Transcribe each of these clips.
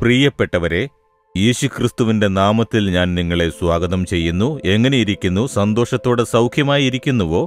പ്രിയപ്പെട്ടവരെ യേശുക്രിസ്തുവിന്റെ നാമത്തിൽ ഞാൻ നിങ്ങളെ സ്വാഗതം ചെയ്യുന്നു എങ്ങനെയിരിക്കുന്നു സന്തോഷത്തോടെ സൗഖ്യമായി ഇരിക്കുന്നുവോ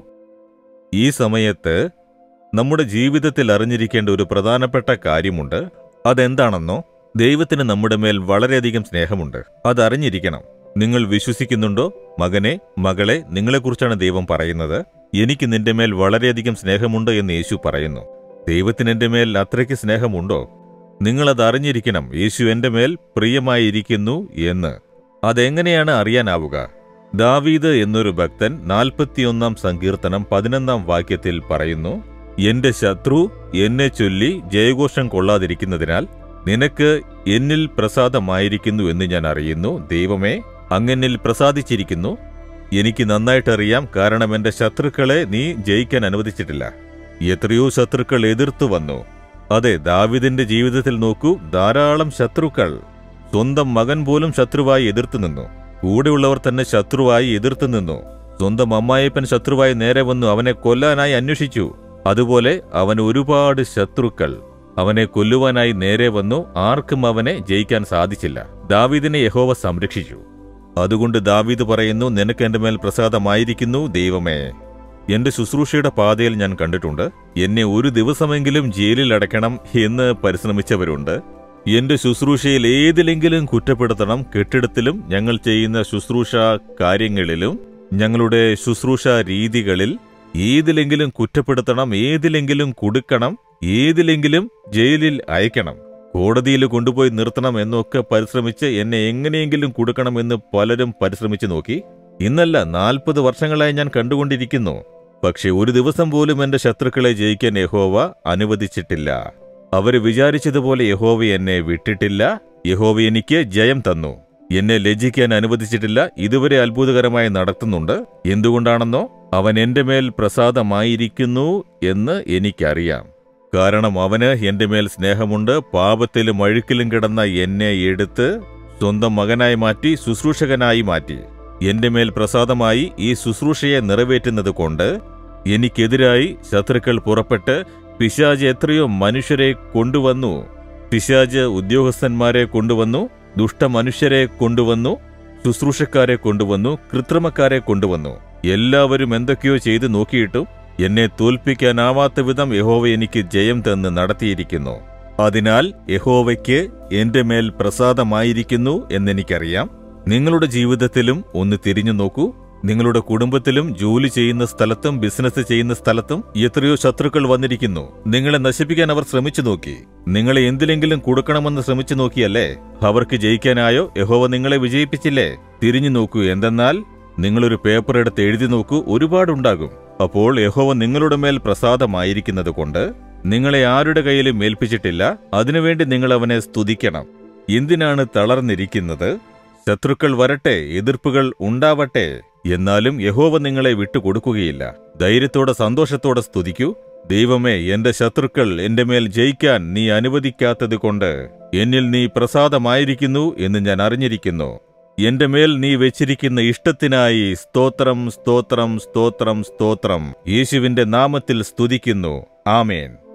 ഈ സമയത്ത് നമ്മുടെ ജീവിതത്തിൽ അറിഞ്ഞിരിക്കേണ്ട ഒരു പ്രധാനപ്പെട്ട കാര്യമുണ്ട് അതെന്താണെന്നോ ദൈവത്തിന് നമ്മുടെ മേൽ വളരെയധികം സ്നേഹമുണ്ട് അതറിഞ്ഞിരിക്കണം നിങ്ങൾ വിശ്വസിക്കുന്നുണ്ടോ മകനെ മകളെ നിങ്ങളെക്കുറിച്ചാണ് ദൈവം പറയുന്നത് എനിക്ക് നിന്റെ മേൽ വളരെയധികം സ്നേഹമുണ്ട് എന്ന് യേശു പറയുന്നു ദൈവത്തിന് എന്റെ മേൽ അത്രയ്ക്ക് സ്നേഹമുണ്ടോ നിങ്ങളത് അറിഞ്ഞിരിക്കണം യേശു എന്റെ മേൽ പ്രിയമായിരിക്കുന്നു എന്ന് അതെങ്ങനെയാണ് അറിയാനാവുക ദാവീദ് എന്നൊരു ഭക്തൻ നാൽപ്പത്തിയൊന്നാം സങ്കീർത്തനം പതിനൊന്നാം വാക്യത്തിൽ പറയുന്നു എന്റെ ശത്രു എന്നെ ചൊല്ലി ജയഘോഷം കൊള്ളാതിരിക്കുന്നതിനാൽ നിനക്ക് എന്നിൽ പ്രസാദമായിരിക്കുന്നു എന്ന് ഞാൻ അറിയുന്നു ദൈവമേ അങ്ങെന്നിൽ പ്രസാദിച്ചിരിക്കുന്നു എനിക്ക് നന്നായിട്ടറിയാം കാരണം എന്റെ ശത്രുക്കളെ നീ ജയിക്കാൻ അനുവദിച്ചിട്ടില്ല എത്രയോ ശത്രുക്കൾ എതിർത്തു വന്നു അതെ ദാവിദിന്റെ ജീവിതത്തിൽ നോക്കൂ ധാരാളം ശത്രുക്കൾ സ്വന്തം മകൻ പോലും ശത്രുവായി എതിർത്തു നിന്നു കൂടെയുള്ളവർ തന്നെ ശത്രുവായി എതിർത്തു നിന്നു സ്വന്തം അമ്മായിപ്പൻ ശത്രുവായി നേരെ വന്നു അവനെ കൊല്ലാനായി അന്വേഷിച്ചു അതുപോലെ അവൻ ഒരുപാട് ശത്രുക്കൾ അവനെ കൊല്ലുവാനായി നേരെ വന്നു ആർക്കും അവനെ ജയിക്കാൻ സാധിച്ചില്ല ദാവീദിനെ യഹോവ സംരക്ഷിച്ചു അതുകൊണ്ട് ദാവീദ് പറയുന്നു നിനക്ക് എന്റെ മേൽ പ്രസാദമായിരിക്കുന്നു ദൈവമേ എന്റെ ശുശ്രൂഷയുടെ പാതയിൽ ഞാൻ കണ്ടിട്ടുണ്ട് എന്നെ ഒരു ദിവസമെങ്കിലും ജയിലിൽ അടയ്ക്കണം എന്ന് പരിശ്രമിച്ചവരുണ്ട് എന്റെ ശുശ്രൂഷയിൽ ഏതിലെങ്കിലും കുറ്റപ്പെടുത്തണം കെട്ടിടത്തിലും ഞങ്ങൾ ചെയ്യുന്ന ശുശ്രൂഷ കാര്യങ്ങളിലും ഞങ്ങളുടെ ശുശ്രൂഷ രീതികളിൽ ഏതിലെങ്കിലും കുറ്റപ്പെടുത്തണം ഏതിലെങ്കിലും കൊടുക്കണം ഏതിലെങ്കിലും ജയിലിൽ അയക്കണം കോടതിയിൽ കൊണ്ടുപോയി നിർത്തണം എന്നൊക്കെ പരിശ്രമിച്ച് എന്നെ എങ്ങനെയെങ്കിലും കൊടുക്കണമെന്ന് പലരും പരിശ്രമിച്ചു നോക്കി ഇന്നല്ല നാൽപ്പത് വർഷങ്ങളായി ഞാൻ കണ്ടുകൊണ്ടിരിക്കുന്നു പക്ഷെ ഒരു ദിവസം പോലും എന്റെ ശത്രുക്കളെ ജയിക്കാൻ യഹോവ അനുവദിച്ചിട്ടില്ല അവര് വിചാരിച്ചതുപോലെ യഹോവ എന്നെ വിട്ടിട്ടില്ല യഹോവ എനിക്ക് ജയം തന്നു എന്നെ ലജ്ജിക്കാൻ അനുവദിച്ചിട്ടില്ല ഇതുവരെ അത്ഭുതകരമായി നടത്തുന്നുണ്ട് എന്തുകൊണ്ടാണെന്നോ അവൻ എന്റെ മേൽ പ്രസാദമായിരിക്കുന്നു എന്ന് എനിക്കറിയാം കാരണം അവന് എന്റെ മേൽ സ്നേഹമുണ്ട് പാപത്തിലും അഴുക്കിലും കിടന്ന എന്നെ എടുത്ത് സ്വന്തം മകനായി മാറ്റി ശുശ്രൂഷകനായി മാറ്റി എന്റെ മേൽ പ്രസാദമായി ഈ ശുശ്രൂഷയെ നിറവേറ്റുന്നത് കൊണ്ട് എനിക്കെതിരായി ശത്രുക്കൾ പുറപ്പെട്ട് പിശാജ് എത്രയോ മനുഷ്യരെ കൊണ്ടുവന്നു പിശാജ് ഉദ്യോഗസ്ഥന്മാരെ കൊണ്ടുവന്നു ദുഷ്ടമനുഷ്യരെ കൊണ്ടുവന്നു ശുശ്രൂഷക്കാരെ കൊണ്ടുവന്നു കൃത്രിമക്കാരെ കൊണ്ടുവന്നു എല്ലാവരും എന്തൊക്കെയോ ചെയ്തു നോക്കിയിട്ടും എന്നെ തോൽപ്പിക്കാനാവാത്ത വിധം യഹോവ എനിക്ക് ജയം തന്ന് നടത്തിയിരിക്കുന്നു അതിനാൽ യഹോവയ്ക്ക് എന്റെ മേൽ പ്രസാദമായിരിക്കുന്നു എന്നെനിക്കറിയാം നിങ്ങളുടെ ജീവിതത്തിലും ഒന്ന് തിരിഞ്ഞു നോക്കൂ നിങ്ങളുടെ കുടുംബത്തിലും ജോലി ചെയ്യുന്ന സ്ഥലത്തും ബിസിനസ് ചെയ്യുന്ന സ്ഥലത്തും എത്രയോ ശത്രുക്കൾ വന്നിരിക്കുന്നു നിങ്ങളെ നശിപ്പിക്കാൻ അവർ ശ്രമിച്ചു നോക്കി നിങ്ങളെ എന്തിലെങ്കിലും കൊടുക്കണമെന്ന് ശ്രമിച്ചു നോക്കിയല്ലേ അവർക്ക് ജയിക്കാനായോ യഹോവ നിങ്ങളെ വിജയിപ്പിച്ചില്ലേ തിരിഞ്ഞു നോക്കൂ എന്തെന്നാൽ നിങ്ങളൊരു പേപ്പർ എടുത്ത് എഴുതി നോക്കൂ ഒരുപാടുണ്ടാകും അപ്പോൾ യഹോവ നിങ്ങളുടെ മേൽ പ്രസാദമായിരിക്കുന്നത് കൊണ്ട് നിങ്ങളെ ആരുടെ കയ്യിലും ഏൽപ്പിച്ചിട്ടില്ല അതിനുവേണ്ടി നിങ്ങൾ അവനെ സ്തുതിക്കണം എന്തിനാണ് തളർന്നിരിക്കുന്നത് ശത്രുക്കൾ വരട്ടെ എതിർപ്പുകൾ ഉണ്ടാവട്ടെ എന്നാലും യഹോവ നിങ്ങളെ വിട്ടുകൊടുക്കുകയില്ല ധൈര്യത്തോടെ സന്തോഷത്തോടെ സ്തുതിക്കൂ ദൈവമേ എന്റെ ശത്രുക്കൾ എന്റെ മേൽ ജയിക്കാൻ നീ അനുവദിക്കാത്തത് കൊണ്ട് എന്നിൽ നീ പ്രസാദമായിരിക്കുന്നു എന്ന് ഞാൻ അറിഞ്ഞിരിക്കുന്നു എന്റെ മേൽ നീ വെച്ചിരിക്കുന്ന ഇഷ്ടത്തിനായി സ്തോത്രം സ്തോത്രം സ്തോത്രം സ്തോത്രം യേശുവിന്റെ നാമത്തിൽ സ്തുതിക്കുന്നു ആമേൻ